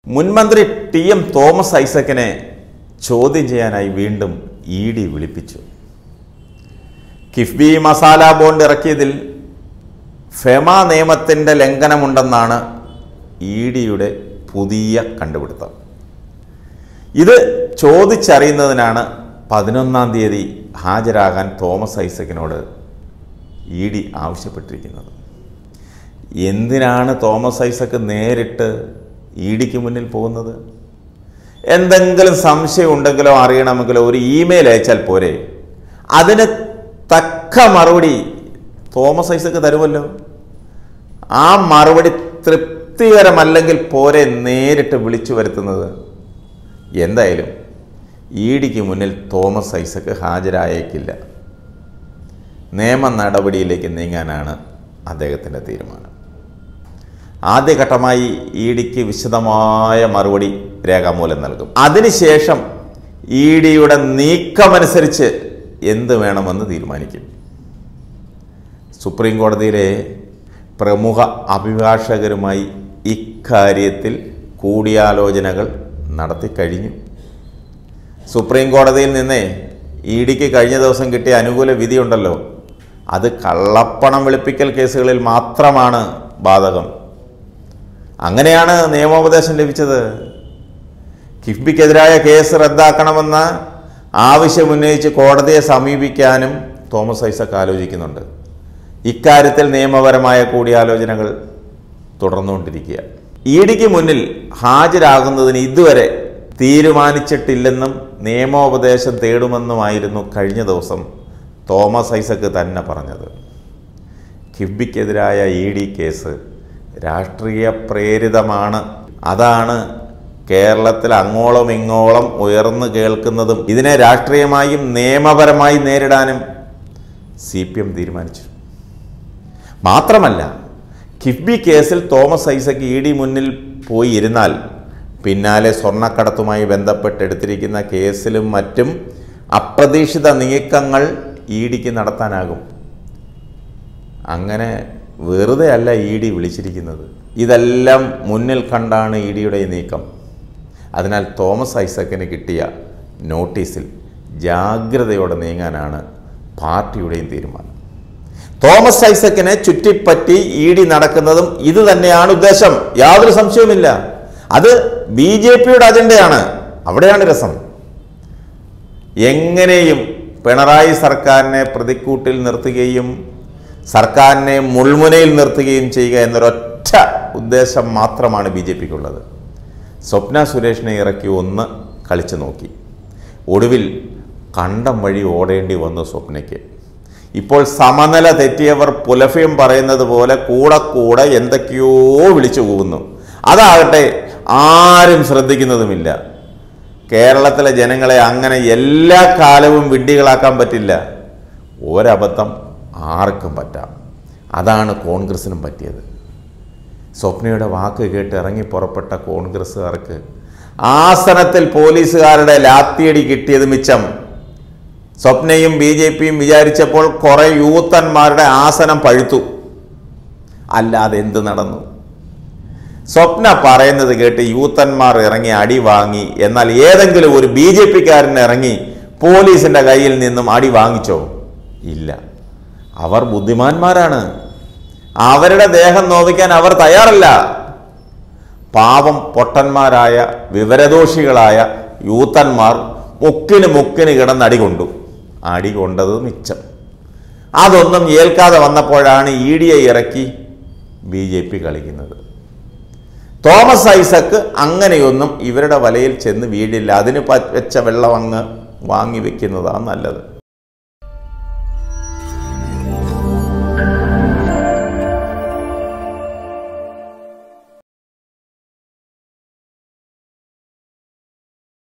മുൻമന്ത്രി T M Thomas ഐസക്കിനെ ചോദ്യം ചെയ്യാനായി വീണ്ടും ഇ ഡി വിളിപ്പിച്ചു കിഫ്ബി മസാല ബോണ്ട് ഇറക്കിയതിൽ ഫെമ നിയമത്തിൻ്റെ ലംഘനമുണ്ടെന്നാണ് ഇ ഡിയുടെ പുതിയ കണ്ടുപിടുത്തം ഇത് ചോദിച്ചറിയുന്നതിനാണ് പതിനൊന്നാം തീയതി ഹാജരാകാൻ തോമസ് ഐസക്കിനോട് ഇ ഡി ആവശ്യപ്പെട്ടിരിക്കുന്നത് എന്തിനാണ് തോമസ് ഐസക്ക് നേരിട്ട് ഇ ഡിക്ക് മുന്നിൽ പോകുന്നത് എന്തെങ്കിലും സംശയം ഉണ്ടെങ്കിലോ അറിയണമെങ്കിലോ ഒരു ഇമെയിൽ അയച്ചാൽ പോരെ അതിന് തക്ക മറുപടി തോമസ് ഐസക്ക് തരുമല്ലോ ആ മറുപടി തൃപ്തികരമല്ലെങ്കിൽ പോരെ നേരിട്ട് വിളിച്ചു വരുത്തുന്നത് എന്തായാലും ഇ ഡിക്ക് മുന്നിൽ തോമസ് ഐസക്ക് ഹാജരായേക്കില്ല നിയമ നടപടിയിലേക്ക് നീങ്ങാനാണ് അദ്ദേഹത്തിൻ്റെ തീരുമാനം ആദ്യഘട്ടമായി ഇ ഡിക്ക് വിശദമായ മറുപടി രേഖാമൂലം നൽകും അതിനുശേഷം ഇ ഡിയുടെ നീക്കമനുസരിച്ച് എന്ത് വേണമെന്ന് തീരുമാനിക്കും സുപ്രീം കോടതിയിലെ പ്രമുഖ അഭിഭാഷകരുമായി ഇക്കാര്യത്തിൽ കൂടിയാലോചനകൾ നടത്തിക്കഴിഞ്ഞു സുപ്രീം കോടതിയിൽ നിന്ന് ഇ ഡിക്ക് കഴിഞ്ഞ ദിവസം കിട്ടിയ അനുകൂല വിധിയുണ്ടല്ലോ അത് കള്ളപ്പണം വെളുപ്പിക്കൽ കേസുകളിൽ മാത്രമാണ് ബാധകം അങ്ങനെയാണ് നിയമോപദേശം ലഭിച്ചത് കിഫ്ബിക്കെതിരായ കേസ് റദ്ദാക്കണമെന്ന ആവശ്യമുന്നയിച്ച് കോടതിയെ സമീപിക്കാനും തോമസ് ഐസക് ആലോചിക്കുന്നുണ്ട് ഇക്കാര്യത്തിൽ നിയമപരമായ കൂടിയാലോചനകൾ തുടർന്നുകൊണ്ടിരിക്കുക ഇ ഡിക്ക് മുന്നിൽ ഹാജരാകുന്നതിന് ഇതുവരെ തീരുമാനിച്ചിട്ടില്ലെന്നും നിയമോപദേശം തേടുമെന്നുമായിരുന്നു കഴിഞ്ഞ ദിവസം തോമസ് ഐസക്ക് തന്നെ പറഞ്ഞത് കിഫ്ബിക്കെതിരായ ഇ ഡി കേസ് രാഷ്ട്രീയ പ്രേരിതമാണ് അതാണ് കേരളത്തിൽ അങ്ങോളം ഇങ്ങോളം ഉയർന്നു കേൾക്കുന്നതും ഇതിനെ രാഷ്ട്രീയമായും നിയമപരമായി നേരിടാനും സി പി എം തീരുമാനിച്ചു മാത്രമല്ല കിഫ്ബി കേസിൽ തോമസ് ഐസക്ക് ഇ ഡി മുന്നിൽ പോയി ഇരുന്നാൽ പിന്നാലെ സ്വർണ്ണക്കടത്തുമായി ബന്ധപ്പെട്ട് എടുത്തിരിക്കുന്ന കേസിലും മറ്റും അപ്രതീക്ഷിത നീക്കങ്ങൾ ഇ ഡിക്ക് നടത്താനാകും അങ്ങനെ വെറുതെ അല്ല ഇ ഡി വിളിച്ചിരിക്കുന്നത് ഇതെല്ലാം മുന്നിൽ കണ്ടാണ് ഇ ഡിയുടെ നീക്കം അതിനാൽ തോമസ് ഐസക്കിന് കിട്ടിയ നോട്ടീസിൽ ജാഗ്രതയോടെ നീങ്ങാനാണ് പാർട്ടിയുടെയും തീരുമാനം തോമസ് ഐസക്കിനെ ചുറ്റിപ്പറ്റി ഇ ഡി നടക്കുന്നതും ഇത് തന്നെയാണ് ഉദ്ദേശം യാതൊരു സംശയവുമില്ല അത് ബി ജെ പിയുടെ അജണ്ടയാണ് അവിടെയാണ് രസം എങ്ങനെയും പിണറായി സർക്കാരിനെ പ്രതിക്കൂട്ടിൽ നിർത്തുകയും സർക്കാരിനെ മുൾമുനയിൽ നിർത്തുകയും ചെയ്യുക എന്നൊരൊറ്റ ഉദ്ദേശം മാത്രമാണ് ബി ജെ പിക്കുള്ളത് സ്വപ്ന സുരേഷിനെ ഇറക്കി ഒന്ന് കളിച്ചു നോക്കി ഒടുവിൽ കണ്ടം വഴി ഓടേണ്ടി വന്നു സ്വപ്നയ്ക്ക് ഇപ്പോൾ സമനില തെറ്റിയവർ പുലഫ്യം പറയുന്നത് പോലെ കൂടെ കൂടെ എന്തൊക്കെയോ വിളിച്ചു പോകുന്നു അതാകട്ടെ ആരും ശ്രദ്ധിക്കുന്നതുമില്ല കേരളത്തിലെ ജനങ്ങളെ അങ്ങനെ എല്ലാ കാലവും വിഡ്ഢികളാക്കാൻ പറ്റില്ല ഒരബദ്ധം ആർക്കും പറ്റാം അതാണ് കോൺഗ്രസിനും പറ്റിയത് സ്വപ്നയുടെ വാക്ക് കേട്ട് ഇറങ്ങി പുറപ്പെട്ട കോൺഗ്രസ്സുകാർക്ക് ആസനത്തിൽ പോലീസുകാരുടെ ലാത്തിയടി കിട്ടിയത് മിച്ചം സ്വപ്നയും ബി ജെ പിയും വിചാരിച്ചപ്പോൾ കുറെ യൂത്തന്മാരുടെ ആസനം പഴുത്തു അല്ലാതെ എന്ത് നടന്നു സ്വപ്ന പറയുന്നത് കേട്ട് യൂത്തന്മാർ ഇറങ്ങി അടി വാങ്ങി എന്നാൽ ഏതെങ്കിലും ഒരു ബി ജെ പിക്കാരൻ ഇറങ്ങി പോലീസിന്റെ കയ്യിൽ നിന്നും അടി വാങ്ങിച്ചോ ഇല്ല അവർ ബുദ്ധിമാന്മാരാണ് അവരുടെ ദേഹം നോവിക്കാൻ അവർ തയ്യാറല്ല പാവം പൊട്ടന്മാരായ വിവരദോഷികളായ യൂത്തന്മാർ മുക്കിന് മുക്കിന് കിടന്ന് അടി കൊണ്ടു അടി കൊണ്ടത് മിച്ചം അതൊന്നും ഏൽക്കാതെ വന്നപ്പോഴാണ് ഇ ഡിയെ ഇറക്കി ബി ജെ പി കളിക്കുന്നത് തോമസ് ഐസക്ക് അങ്ങനെയൊന്നും ഇവരുടെ വലയിൽ ചെന്ന് വീഴില്ല അതിന് പ- വെച്ച വെള്ളം അങ്ങ് വാങ്ങി വെക്കുന്നതാണ് നല്ലത്